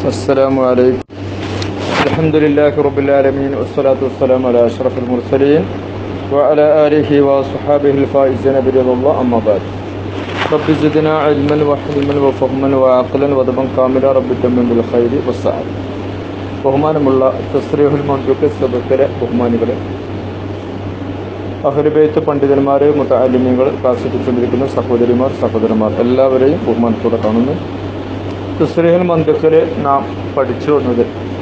السلام عليكم الحمد لله رب العالمين والصلاة والسلام على أشرف المرسلين وعلى آله وصحابه الفائزين برضا الله أما بعد رب زدنا علما وحلما وفهما وعقلا وضبا كاملا رب تمم بالخير والسعادة ബഹുമാനമുള്ള തസ്രീഹുൽ മന്ത്രിക്ക് സബക്കരെ ബഹുമാനികളെ അഹ്ലുബൈത്ത് പണ്ഡിതന്മാരെ മുത്തലിമ്യങ്ങൾ ക്ലാസ്സിപ്പിച്ചുകൊണ്ടിരിക്കുന്ന സഹോദരിമാർ സഹോദരന്മാർ എല്ലാവരെയും ബഹുമാനത്തോടെ കാണുന്നു തസ്രീഹുൽ മന്ത്രിക്കല് നാം പഠിച്ചു വന്നത്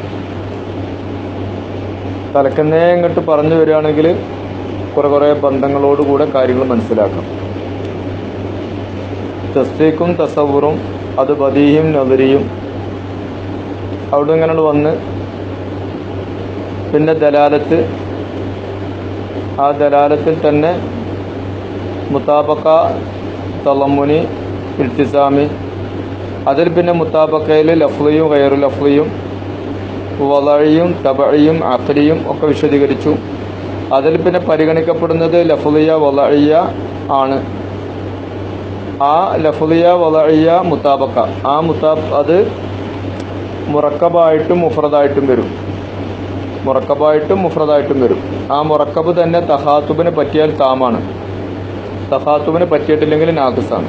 തലക്കന്നേ ഇങ്ങോട്ട് പറഞ്ഞു വരികയാണെങ്കിൽ കുറെ കുറെ ബന്ധങ്ങളോടുകൂടെ കാര്യങ്ങൾ മനസ്സിലാക്കാം തസ്തീക്കും തസവുറും അത് ബദീയും നദരിയും അവിടെ ഇങ്ങനെ വന്ന് പിന്നെ ദലാലത്ത് ആ ദലാലത്തിൽ തന്നെ മുത്താബക്ക തളമുനി ഇൽത്തിസാമി അതിൽ പിന്നെ മുത്താബക്കയിൽ ലഫ്ലിയും ഗൈറു ലഫ്ലിയും വളഴിയും തബഴിയും അഖലിയും ഒക്കെ വിശദീകരിച്ചു അതിൽ പിന്നെ പരിഗണിക്കപ്പെടുന്നത് ലഫ്ലിയ വളഴിയ ആണ് ആ ലഫ്ലിയ വളഴിയ മുത്താബക്ക ആ മുത്താബ് അത് മുറക്കബായിട്ടും മുഫ്രദായിട്ടും വരും മുറക്കബായിട്ടും മുഫ്രദായിട്ടും വരും ആ മുറക്കബ് തന്നെ തഹാത്തുബിന് പറ്റിയാൽ താമാണ് തഹാത്തുബിന് പറ്റിയിട്ടില്ലെങ്കിൽ നാഗസാണ്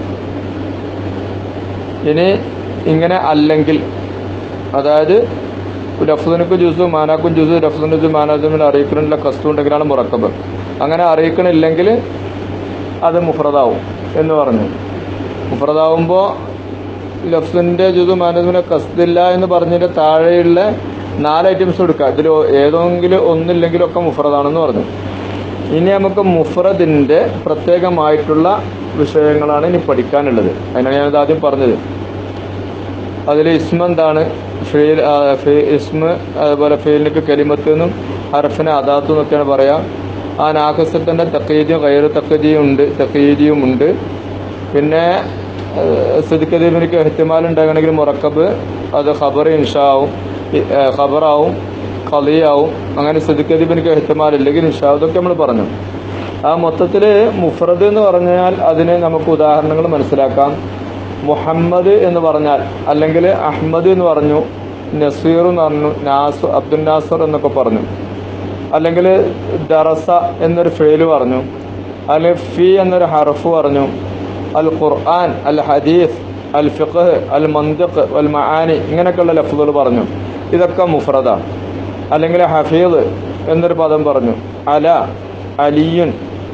ഇനി ഇങ്ങനെ അല്ലെങ്കിൽ അതായത് ലഫ്സുനക്കും ജ്യൂസും മാനാക്കും ജ്യൂസും ലഫ്സുൻ ജ്യൂസും മാനാജുമിൽ അറിയിക്കണില്ല കസ്തു ഉണ്ടെങ്കിലാണ് മുറക്കബ് അങ്ങനെ അറിയിക്കണില്ലെങ്കിൽ അത് മുഫ്രദാവും എന്ന് പറഞ്ഞു മുഫ്രദാവുമ്പോൾ ലഫ്സിന്റെ ജുദു മാനസിനെ കസ്തില്ല എന്ന് പറഞ്ഞതിന്റെ താഴെയുള്ള നാല് ഐറ്റംസ് എടുക്കുക ഇതിൽ ഏതെങ്കിലും ഒന്നില്ലെങ്കിലും ഒക്കെ മുഫ്രദാണെന്ന് പറഞ്ഞു ഇനി നമുക്ക് മുഫ്രദിന്റെ പ്രത്യേകമായിട്ടുള്ള വിഷയങ്ങളാണ് ഇനി പഠിക്കാനുള്ളത് അതിനാണ് ഞാനത് ആദ്യം പറഞ്ഞത് അതിൽ ഇസ്മ എന്താണ് ഫെയിൽ ഇസ്മ അതുപോലെ ഫെയിലിനൊക്കെ കലിമത്ത് എന്നും ഹർഫിന് അദാത്തു എന്നൊക്കെയാണ് പറയാം ആ നാഖസിൽ തന്നെ തക്കീദിയും കയറ് തക്കീദിയും ഉണ്ട് തക്കീദിയും ഉണ്ട് പിന്നെ സ്ഥിതിക്കതീബിനിക്ക് എഹ്ത്തിമാൽ ഉണ്ടാകണമെങ്കിൽ മുറക്കബ് അത് ഖബർ ഇൻഷാവും ഖബറാവും ഖലിയാവും അങ്ങനെ സ്ഥിതിക്കതീബിനിക്ക് എഹ്ത്തിമാൽ ഇല്ലെങ്കിൽ ഇൻഷാവ് ഇതൊക്കെ നമ്മൾ പറഞ്ഞു ആ മൊത്തത്തിൽ മുഫ്രദ് എന്ന് പറഞ്ഞാൽ അതിന് നമുക്ക് ഉദാഹരണങ്ങൾ മനസ്സിലാക്കാം മുഹമ്മദ് എന്ന് പറഞ്ഞാൽ അല്ലെങ്കിൽ അഹമ്മദ് എന്ന് പറഞ്ഞു നസീർ എന്ന് പറഞ്ഞു നാസ് അബ്ദുൽ നാസർ എന്നൊക്കെ പറഞ്ഞു അല്ലെങ്കിൽ ദറസ എന്നൊരു ഫെയില് പറഞ്ഞു അല്ലെങ്കിൽ ഫി എന്നൊരു ഹർഫ് പറഞ്ഞു അൽ ഖുർആൻ അൽ ഹദീസ് അൽ ഫിഖ് അൽ മന്ദിഖ് അൽ മആനി ഇങ്ങനെയൊക്കെയുള്ള ലഫ്ലുകൾ പറഞ്ഞു ഇതൊക്കെ മുഫ്രദാണ് അല്ലെങ്കിൽ ഹഫീദ് എന്നൊരു പദം പറഞ്ഞു അല അലിയുൻ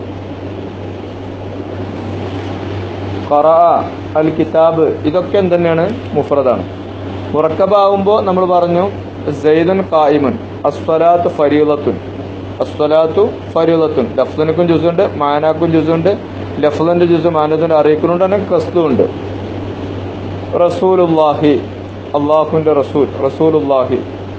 ഖറ അൽ കിതാബ് ഇതൊക്കെ എന്തന്നെയാണ് മുഫ്രദാണ് മുറക്കബാവുമ്പോൾ നമ്മൾ പറഞ്ഞു സെയ്ദുൻ ഖായിമുൻ അസ്വലാത്ത് ഫരീലത്തുൻ അസ്വലാത്തു ഫരീലത്തുൻ ലഫ്സനുക്കും ജുസുണ്ട് മാനാക്കും ജുസുണ്ട് ലഫ്ലിന്റെ ജുസ് മാനത്തിന്റെ അറിയിക്കുന്നുണ്ട് തന്നെ കസ്തുണ്ട് റസൂലുല്ലാഹി അള്ളാഹുവിന്റെ റസൂൽ റസൂലുല്ലാഹി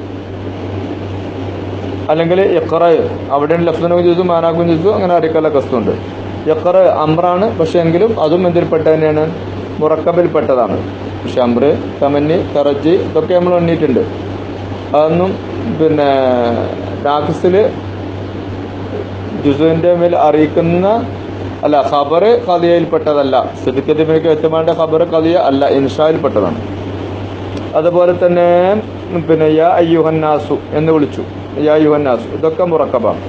അല്ലെങ്കിൽ ഇഖറ അവിടെ ലഫ്ലിനും ജുസും മാനാക്കും ജുസും അങ്ങനെ അറിയിക്കല്ല കസ്തുണ്ട് ഇഖറ അമ്രാണ് പക്ഷെ എങ്കിലും അതും എന്തിൽപ്പെട്ട തന്നെയാണ് മുറക്കബിൽപ്പെട്ടതാണ് പക്ഷെ അമ്ര തമന്നി തറജി ഇതൊക്കെ നമ്മൾ എണ്ണിയിട്ടുണ്ട് അതൊന്നും പിന്നെ നാക്കിസില് ജുസുവിന്റെ മേൽ അറിയിക്കുന്ന അല്ല ഖബർ കലിയയിൽപ്പെട്ടതല്ല സിദ്ദിഖത്തിമിനിക്ക് വ്യക്തമായിട്ട് ഖബർ കലിയ അല്ല ഇൻഷായിൽപ്പെട്ടതാണ് അതുപോലെ തന്നെ പിന്നെ യാ അയ്യുഹന്നാസു എന്ന് വിളിച്ചു യാ യുഹന്നാസു ഇതൊക്കെ മുറക്കബാണ്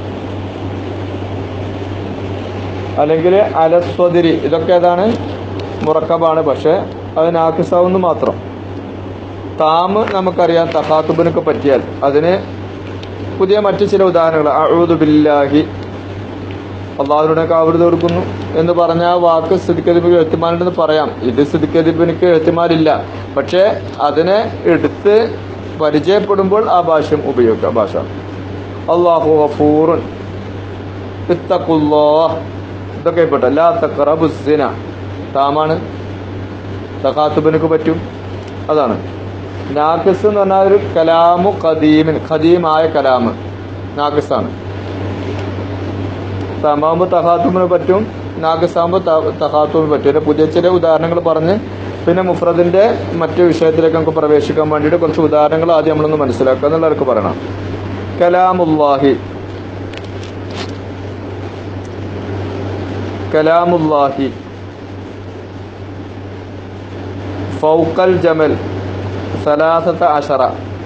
അല്ലെങ്കിൽ അലസ്വതിരി ഇതൊക്കെ ഏതാണ് മുറക്കബാണ് പക്ഷെ അത് നാക്കിസാവുന്നു മാത്രം താമ് നമുക്കറിയാം തഹാത്തുബിനൊക്കെ പറ്റിയാൽ അതിന് പുതിയ മറ്റു ചില ഉദാഹരണങ്ങൾ അഴുദു ബില്ലാഹി അള്ളാഹുവിനെ കാവൃത കൊടുക്കുന്നു എന്ന് പറഞ്ഞ ആ വാക്ക് സ്ഥിതിക്കതിബിന് എഴുത്തുമാലുണ്ടെന്ന് പറയാം ഇത് സ്ഥിതിക്കതിബിനിക്ക് എഴുത്തുമാലില്ല പക്ഷേ അതിനെ എടുത്ത് പരിചയപ്പെടുമ്പോൾ ആ ഭാഷ്യം ഉപയോഗിക്കാം ഭാഷ അള്ളാഹു ഗഫൂറുൻ ഇത്തഖുല്ലാ ഇതൊക്കെ പെട്ട ലാ തഖറബുസിന താമാണ് തഖാത്തുബിനക്ക് പറ്റും അതാണ് നാക്കിസ് എന്ന് പറഞ്ഞാൽ ഒരു കലാമു ഖദീമിൻ ഖദീമായ കലാമ് നാക്കിസാണ് തമാകുമ്പോൾ തഹാത്തുമിന് പറ്റും നാഗസാകുമ്പോൾ തഹാത്തുമിന് പറ്റും പിന്നെ പുതിയ ചില ഉദാഹരണങ്ങൾ പറഞ്ഞ് പിന്നെ മുഫ്രദിന്റെ മറ്റു വിഷയത്തിലേക്ക് നമുക്ക് പ്രവേശിക്കാൻ വേണ്ടിയിട്ട് കുറച്ച് ഉദാഹരണങ്ങൾ ആദ്യം നമ്മളൊന്ന് മനസ്സിലാക്കുക എന്നുള്ളവർക്ക് പറയണം കലാമുല്ലാഹി കലാമുല്ലാഹി ഫൗക്കൽ ജമൽ സലാസത്ത അഷറ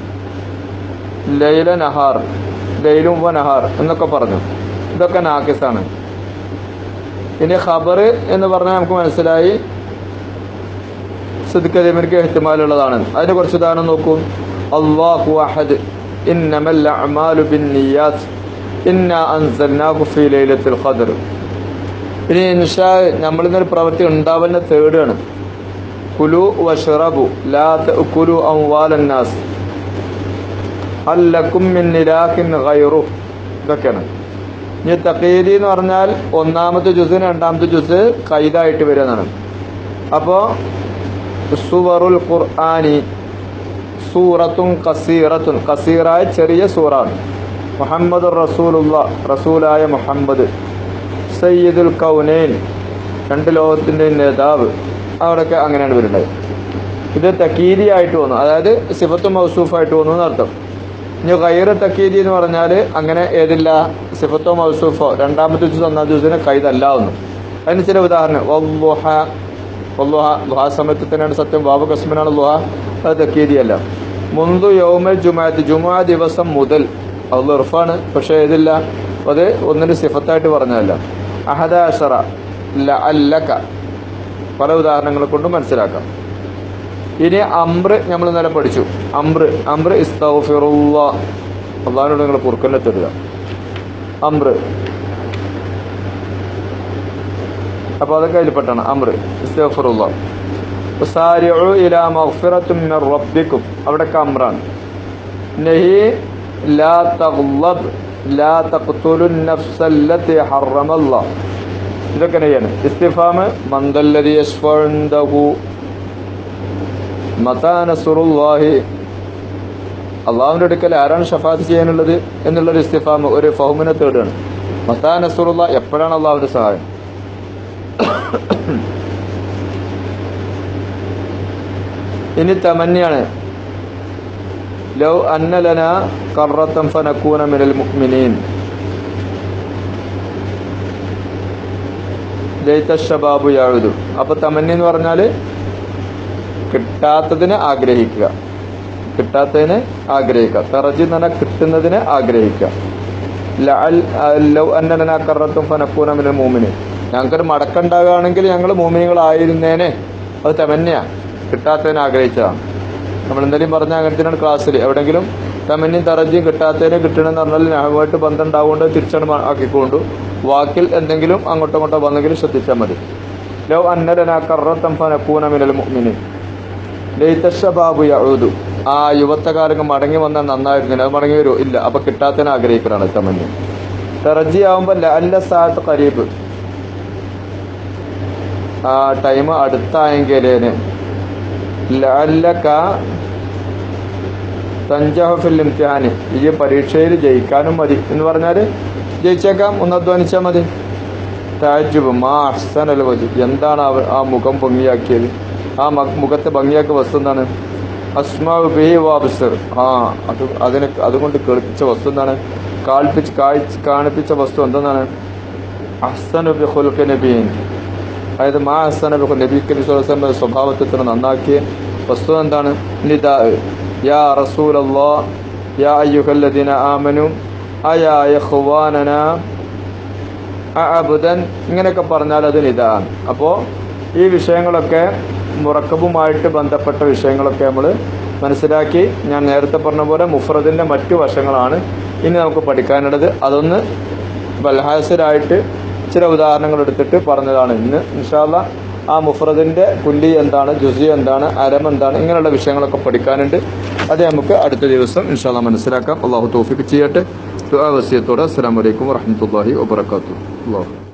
ലൈല നഹാർ ലൈലും വ നഹാർ എന്നൊക്കെ പറഞ്ഞു ഇതൊക്കെ നാക്കിസാണ് ഇനി ഖബർ എന്ന് പറഞ്ഞാൽ നമുക്ക് മനസ്സിലായി സിദ്ക്കലിമിനിക്ക് എഹ്തിമാലുള്ളതാണ് അതിന് കുറച്ച് ഉദാഹരണം നോക്കൂ അള്ളാഹു അഹദ് ഇന്നമൽ അഅമാലു ബിന്നിയാത്ത് ഇന്ന അൻസൽനാഹു ഫീ ലൈലത്തുൽ ഖദർ ഇനി ഇൻഷാ നമ്മളിന്നൊരു പ്രവൃത്തി ഉണ്ടാവുന്ന തേടാണ് കുലു വഷ്റബു ലാ തഅകുലു അംവാലന്നാസ് അല്ലക്കും മിൻ ഇലാഹിൻ ഗൈറു ഇതൊക്കെയാണ് ഇനി തഖീരി എന്ന് പറഞ്ഞാൽ ഒന്നാമത്തെ ജുസിന് രണ്ടാമത്തെ ജുസ് കൈതായിട്ട് വരുന്നതാണ് അപ്പോൾ സുവറുൽ ഖുർആനി സൂറത്തും കസീറത്തുൻ കസീറായ ചെറിയ സൂറാണ് മുഹമ്മദ് റസൂലുള്ള റസൂലായ മുഹമ്മദ് സയ്യിദുൽ കൗനൈൻ രണ്ട് ലോകത്തിൻ്റെ നേതാവ് അവിടെയൊക്കെ അങ്ങനെയാണ് വരുന്നത് ഇത് തക്കീരി ആയിട്ട് വന്നു അതായത് സിഫത്തും മൗസൂഫായിട്ട് വന്നു എന്നർത്ഥം ഇനി ഗൈറ് തക്കീരി എന്ന് പറഞ്ഞാൽ അങ്ങനെ ഏതില്ല സിഫത്തോ മൗസൂഫോ രണ്ടാമത്തെ ദിവസം ഒന്നാം ദിവസത്തിന് കൈതല്ല ഒന്നും അതിന് ചില ഉദാഹരണം വല്ലുഹ വല്ലുഹ ലുഹ സമയത്ത് തന്നെയാണ് സത്യം ബാബു കസ്മനാണ് ലുഹ അത് തക്കീരിയല്ല മുന്തു യൗമൽ ജുമാഅത്ത് ജുമാ ദിവസം മുതൽ അത് ഇർഫാണ് പക്ഷേ ഏതില്ല അത് ഒന്നിന് സിഫത്തായിട്ട് പറഞ്ഞതല്ല അഹദ അഷറ ല അല്ലക പല ഉദാഹരണങ്ങളെ കൊണ്ടും മനസ്സിലാക്കാം ഇനി അമ്ര നമ്മൾ ഇന്നലെ പഠിച്ചു അമ്ര അമ്ര ഇസ്തഫിറുള്ള അള്ളാഹിനോട് നിങ്ങൾ കുറുക്കന്നെ തരുക അമ്ര അപ്പൊ അതൊക്കെ അതിൽപ്പെട്ടാണ് അമ്ര ഇസ്തഫിറുള്ള സാരിഉ ഇലാ മഗ്ഫിറത്തും മിർ റബ്ബിക്കും അവിടെയൊക്കെ അമ്രാണ് നഹി ലാ തഗ്ലബ് ലാ തഖ്തുലു നഫ്സ അല്ലതി ഹറമല്ലാഹ് ഇതൊക്കെ നെയ്യാണ് ഇസ്തിഫാമ് മന്ദല്ലതി യശ്ഫഉൻദഹു മതാ നസുറുല്ലാഹി അള്ളാഹുവിന്റെ അടുക്കൽ ആരാണ് ഷഫാത്ത് ചെയ്യാനുള്ളത് എന്നുള്ളൊരു ഇസ്തിഫാം ഒരു ഫഹുമിനെ തേടാണ് മതാ നസുറുള്ള എപ്പോഴാണ് അള്ളാഹുവിന്റെ സഹായം ഇനി തമന്നിയാണ് ലൗ അന്നലന കറത്തം ഫനക്കൂന മിനൽ മുഅ്മിനീൻ ലൈത ഷബാബു യാഴുതു അപ്പൊ തമന്നി എന്ന് പറഞ്ഞാല് കിട്ടാത്തതിന് ആഗ്രഹിക്കുക കിട്ടാത്തതിന് ആഗ്രഹിക്കുക തറജി എന്ന് പറഞ്ഞാൽ കിട്ടുന്നതിന് ആഗ്രഹിക്കുക ലഅൽ- ലൗ അന്നലന കറത്തും ഫനക്കൂന മിനൽ മൂമിനി ഞങ്ങൾക്കൊരു മടക്കുണ്ടാകുകയാണെങ്കിൽ ഞങ്ങൾ മൂമിനികളായിരുന്നേനെ അത് തമന്നയാ കിട്ടാത്തതിന് ആഗ്രഹിച്ചതാണ് നമ്മൾ എന്തെങ്കിലും പറഞ്ഞ അങ്ങനത്തിനാണ് ക്ലാസ്സിൽ എവിടെങ്കിലും തമന്യും തറജിയും കിട്ടാത്തതിന് കിട്ടണമെന്ന് പറഞ്ഞാൽ ഞാനുമായിട്ട് ബന്ധം ഉണ്ടാവുകൊണ്ട് തിരിച്ചാണ് മാ- ആക്കിക്കൊണ്ടു വാക്കിൽ എന്തെങ്കിലും അങ്ങോട്ടോ ഇങ്ങോട്ടോ വന്നെങ്കിലും ശ്രദ്ധിച്ചാൽ മതി ലോ അന്നലന കറത്തം ഫനക്കൂന മിനൽ മുഅ്മിനീൻ ലൈതശബാബു യഊദു ആ യുവത്വകാലങ്ങൾ മടങ്ങി വന്നാൽ നന്നായിരുന്നില്ല അത് മടങ്ങി വരുമോ ഇല്ല അപ്പൊ കിട്ടാത്തതിന് ആഗ്രഹിക്കലാണ് തമന്യ തറജി ആവുമ്പോ അല്ല സാത്ത് കരീബ് ആ ടൈം അടുത്തായെങ്കിലേന് ലഅല്ലക തഞ്ചഹു ഫിൽ ഇംതിഹാന് ഈ പരീക്ഷയിൽ ജയിക്കാനും മതി എന്ന് പറഞ്ഞാൽ ജയിച്ചേക്കാം ഒന്ന് അധ്വാനിച്ചാൽ മതി താജുബ് മാ അഹ്സനൽ വജു എന്താണ് അവ- ആ മുഖം ഭംഗിയാക്കിയത് ആ മ- മുഖത്തെ ഭംഗിയാക്കിയ വസ്തു എന്താണ് അസ്മാവ് ബിഹി വാബ്സർ ആ അത് അതിനെ അതുകൊണ്ട് കേൾപ്പിച്ച വസ്തു എന്താണ് കാൽപ്പിച്ച് കാഴ്ച കാണിപ്പിച്ച വസ്തു എന്തെന്നാണ് അഹ്സനു ബി ഖുൽഖി നബീൻ അതായത് മാ അഹ്സന ബി ഖുൽഖി നബി കരീം സ്വല്ലല്ലാഹു അലൈഹി വസല്ലം സ്വഭാവത്തെ തന്നെ നന്നാക്കിയ വസ്തു എന്താണ് നിദാ യാ റസൂലല്ലാഹ് യാ അയ്യുഹല്ലദീന ആമനു അയാ ഇഖ്വാനന അബുദൻ ഇങ്ങനെയൊക്കെ പറഞ്ഞാൽ അത് നിതാണ് അപ്പോൾ ഈ വിഷയങ്ങളൊക്കെ മുറക്കബുമായിട്ട് ബന്ധപ്പെട്ട വിഷയങ്ങളൊക്കെ നമ്മൾ മനസ്സിലാക്കി ഞാൻ നേരത്തെ പറഞ്ഞ പോലെ മുഫ്രദിൻ്റെ മറ്റു വശങ്ങളാണ് ഇനി നമുക്ക് പഠിക്കാനുള്ളത് അതൊന്ന് ബൽഹാസരായിട്ട് ചില ഉദാഹരണങ്ങൾ എടുത്തിട്ട് പറഞ്ഞതാണ് ഇന്ന് ഇൻഷാല്ല ആ മുഫ്രദിൻ്റെ കുല്ലി എന്താണ് ജുസി എന്താണ് അരം എന്താണ് ഇങ്ങനെയുള്ള വിഷയങ്ങളൊക്കെ പഠിക്കാനുണ്ട് അത് നമുക്ക് അടുത്ത ദിവസം ഇൻഷാല്ല മനസ്സിലാക്കാം അള്ളാഹു തോഫിക്ക് ചെയ്യട്ടെ ദുആ വസിയത്തോടെ അസ്സലാമു അലൈക്കും വറഹ്മത്തുള്ളാഹി വബറകാതുഹു അല്ലാഹു